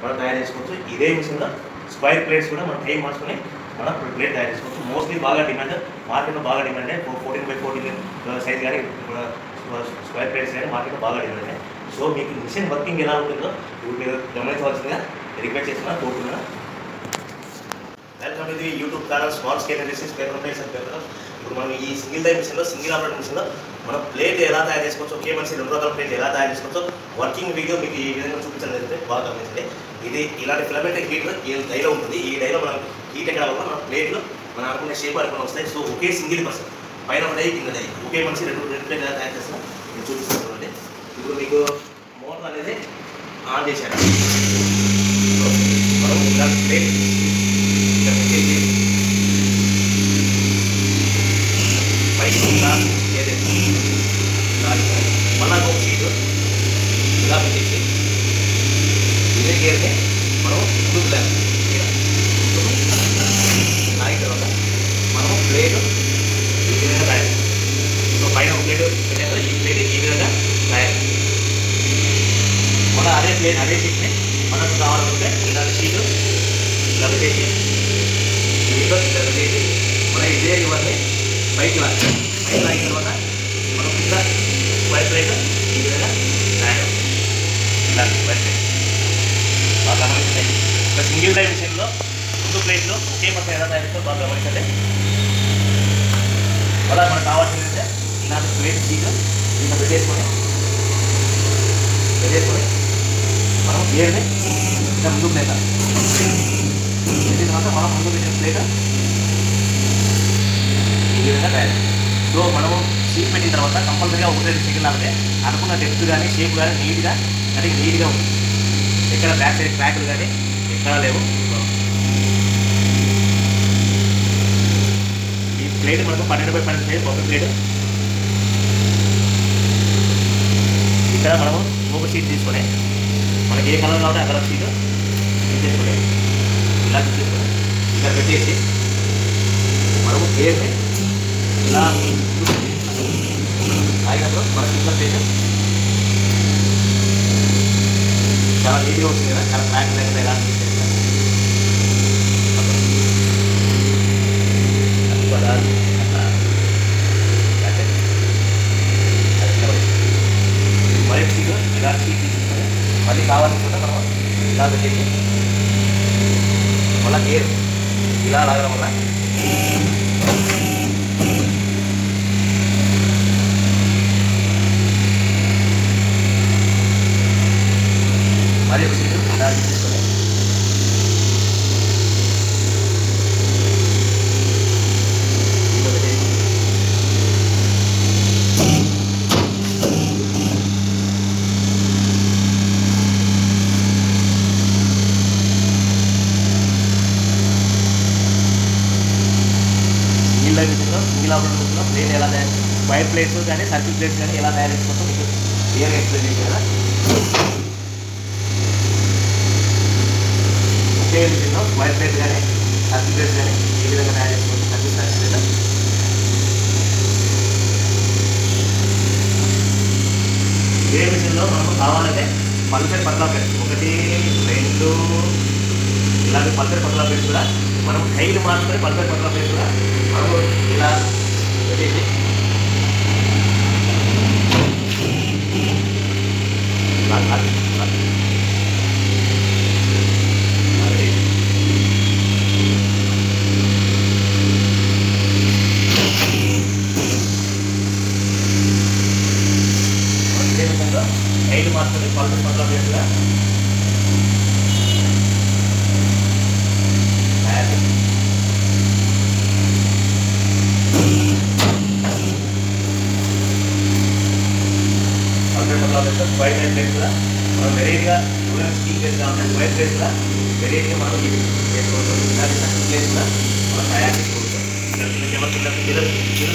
మనం తయారు చేసుకోవచ్చు ఇదే మిషన్లో స్క్వైర్ ప్లేట్స్ కూడా మనం టైం మార్చుకొని మనం ప్లేట్ తయారు చేసుకోవచ్చు మోస్ట్లీ బాగా డిమాండ్ మార్కెట్లో బాగా demand fourteen by fourteen size కానీ స్క్వైర్ ప్లేట్స్ కానీ మార్కెట్లో బాగా డిమాండ్ సో మీకు మిషన్ వర్కింగ్ ఎలా ఉంటుందో ఇప్పుడు మీరు గమనించవలసిందిగా రిక్వెస్ట్ చేస్తున్నా కోరుతున్నా welcome to the YouTube channel small scale industries paper plates and paper ఇప్పుడు మనం ఈ సింగిల్ టైం మిషన్లో సింగిల్ ఆపరేటర్ మిషన్లో మనం ప్లేట్ ఎలా తయారు చేసుకోవచ్చు ఒకే మనిషి రెండు రకాల ప్లేట్ ఎలా తయారు చేసుకోవచ్చు వర్కింగ్ వీడియో మీకు ఈ విధంగా చూపించడం జరిగితే బాగా గమనించండి ఇది ఇలాంటి ఫిలమెంట్ హీటర్ ఈ డైలో ఉంటుంది ఈ డైలో మనం హీట్ ఎక్కడ వల్ల మన ప్లేట్లు మనం అనుకునే షేప్ అనుకుని వస్తాయి సో ఒకే సింగిల్ పర్సన్ పైన డై కింద డై ఒకే మనిషి రెండు రెండు ప్లేట్ ఎలా తయారు చేస్తాం నేను చూపిస్తాను చూడండి ఇప్పుడు మీకు మోటార్ అనేది ఆన్ చేశాను సో మనం ఇలాంటి ప్లేట్ ఇక్కడ పెట్టేసి పైకి ఇలా ఏదైతే ఇలా మళ్ళా ఒక సీటు ఇలా పెట్టేసి ఇదే గేర్ని మనం ముందుకు లేపాలి. ఇలా. ముందుకు లాగిన తర్వాత మనం ప్లేట్ ఈ విధంగా తయారు సో పైన ఒక ప్లేట్ పెట్టాక ఈ ప్లేట్ ఈ విధంగా తయారు మళ్ళీ అదే ప్లేట్ అదే సీట్ని మనకు కావాలనుకుంటే ఇలాంటి సీటు ఇలా పెట్టేసి దీంట్లో ఇలా పెట్టేసి మన ఇదే ఇవన్నీ పైకి లాగా పైకి లాగిన తర్వాత మనం కింద వైట్ ప్లేట్ ఈ విధంగా తయారు ఇలా వైట్ ప్లేట్ బాగా గమనించండి ఒక సింగిల్ టైం మిషన్లో ముందు ప్లేట్లో ఒకే మొత్తం ఎలా తయారు చేస్తారో బాగా గమనించండి అలా మనకు కావాల్సింది అంటే ఇలాంటి ప్లేట్ సీట్ దీంట్లో పెట్టేసుకొని పెట్టేసుకొని మనం గేర్ని ఇలా ముందుకు లేపాలి పెట్టిన తర్వాత మనం ముందు పెట్టిన ప్లేట్ ఈ విధంగా తయారు సో మనము షీట్ పెట్టిన తర్వాత కంపల్సరీగా ఒకటి రెండు సెకండ్ లాగితే అనుకున్న డెప్త్ కానీ షేప్ కానీ నీట్గా కానీ నీట్గా ఉంది ఎక్కడ బ్యాక్ సైడ్ క్రాక్లు కానీ ఎక్కడా లేవు ఈ ప్లేట్ మనకు పన్నెండు బై పన్నెండు సైజ్ ఒక ప్లేట్ ఇక్కడ మనము ఒక షీట్ తీసుకొని మనకి ఏ కలర్ కావాలంటే ఆ కలర్ షీట్ తీసుకొని ఇలా తీసుకొని ఇక్కడ పెట్టేసి మనము గేర్ని ఇలా ఆగినప్పుడు మనకి ఇట్లా ప్లేట్ చాలా నీట్గా వస్తుంది కదా చాలా క్రాక్ లేకుండా ఎలా అనిపిస్తుంది కదా. అట్లా, అట్లా. అంటే, అది ఇలా వస్తుంది. మరి సీటు ఇలా సీట్ తీసుకొని మళ్ళీ కావాలనుకుంటే మనం ఇలా పెట్టేసి మళ్ళీ గేర్ ఇలా లాగడం వల్ల మరి ఒక సీటు ఇలా తీసుకొని దీంట్లో పెట్టేసి సింగిల్ లైఫ్ మిషన్లో సింగిల్ ఆపరేటర్ మిషన్లో ప్లేట్ ఎలా తయారు వైట్ ప్లేట్స్ కానీ సర్కిల్ ప్లేట్స్ కానీ ఎలా తయారు చేసుకోవచ్చో మీకు క్లియర్గా ఎక్స్ప్లెయిన్ చేశాను కదా ఒకే మిషన్లో వైట్ ప్లేట్ కానీ సర్కిల్ ప్లేట్స్ కానీ ఏ విధంగా తయారు చేసుకోవచ్చు సర్కిల్ సర్కిల్ ప్లేట్ ఏ మిషన్లో మనకు కావాలంటే పల్సర్ పట్ల ప్లేట్స్ ఒకటి రెండు ఇలాంటి పల్సర్ పట్ల ప్లేట్స్ కూడా మనం హైట్ మార్చుకొని పల్సర్ పట్ల ప్లేట్స్ కూడా మనము ఇలా పెట్టేసి ఇలా కాదు, ఇలా. ఇలా పెట్టేసి. మనం ఇదే విధంగా హైట్ మార్చుకొని పల్సర్ పట్ల ప్లేట్స్ కూడా తయారు చేస్తాం. పల్సర్ పట్ల ప్లేట్స్ వైట్ అండ్ ప్లేట్స్ కూడా మనం వెరైటీగా స్టూడెంట్స్ స్కీమ్ ప్లేస్ కావాలంటే వైట్ ప్లేట్స్ కూడా వెరైటీగా మనం ఇది చేసుకోవచ్చు ఇలాంటి సర్కిల్ ప్లేస్ కూడా మనం తయారు చేసుకోవచ్చు ఇక్కడ చిన్న చిన్న చిన్న పిల్లలు పిల్లలు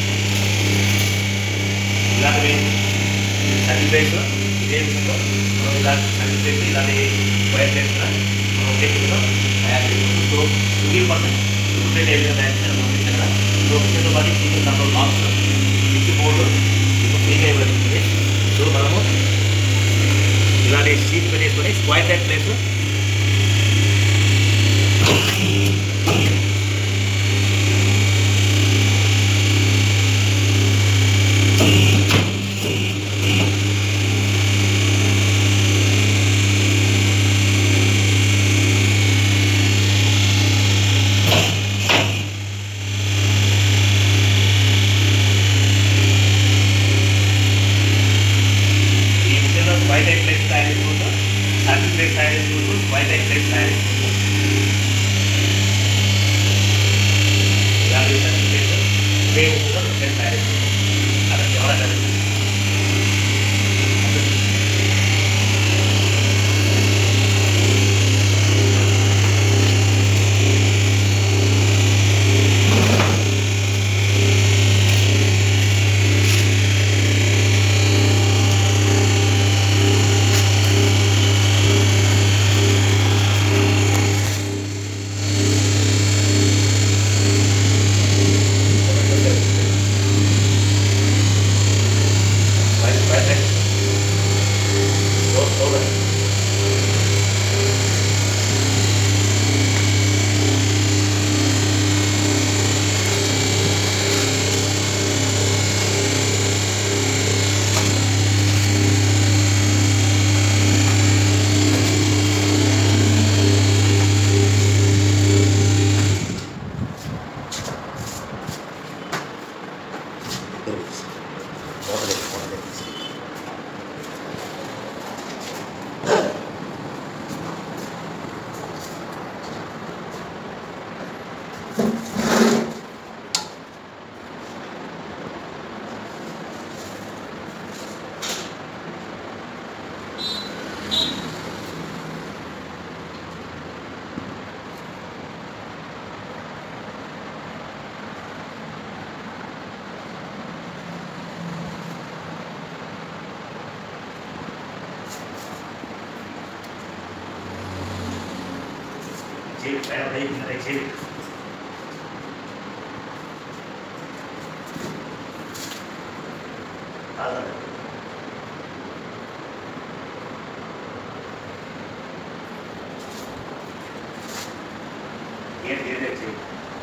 ఇలాంటివి సర్కిల్ ప్లేస్ ఇదే విధంగా మనం ఇలాంటి సర్కిల్ ప్లేస్ ఇలాంటి వైట్ ప్లేస్ కూడా మనం ఒకే విధంగా తయారు చేసుకోవచ్చు సో సింగిల్ పర్సన్ ప్లేట్ ఏ విధంగా తయారు చేయాలో మనం ఇక్కడ సో కింద పాటు సింగిల్ దాంట్లో లాక్స్ స్విచ్ బోర్డు ఫ్రీగా ఇవ్వబడుతుంది సో మనము ఇలాంటి షీట్ పెట్టేసుకొని స్క్వైర్ టైప్ ప్లేస్ ఈ మిషన్లో వైట్ ఎక్స్ప్రెస్ తయారు చేసుకుంటూ సర్కిల్ ప్లేస్ తయారు చేసుకుంటూ వైట్ ఎక్స్ప్రెస్ తయారు చేసుకుంటూ ఇలాంటి సర్కిల్ ప్లేస్ ఉపయోగించుకుంటూ ప్లేస్ తయారు చేసుకుంటాం అలా కెమెరా కనిపిస్తుంది వైట్ వైట్ ఎక్స్ప్రెస్ స్లో స్లోగా చేయి పైన పై కింద చేయి కాదండి ఏంటి ఏదే చేయి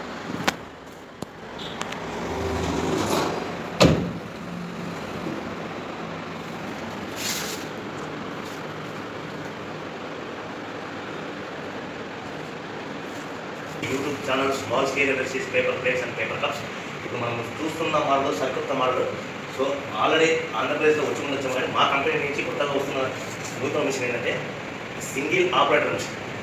YouTube channel small scale industries paper plates and paper cups ఇప్పుడు మనం చూస్తున్న మోడల్ సరికొత్త మోడల్ సో ఆల్రెడీ ఆంధ్రప్రదేశ్లో వచ్చి ఉండొచ్చు కానీ మా కంపెనీ నుంచి కొత్తగా వస్తున్న నూతన మిషన్ ఏంటంటే సింగిల్ ఆపరేటర్ మిషన్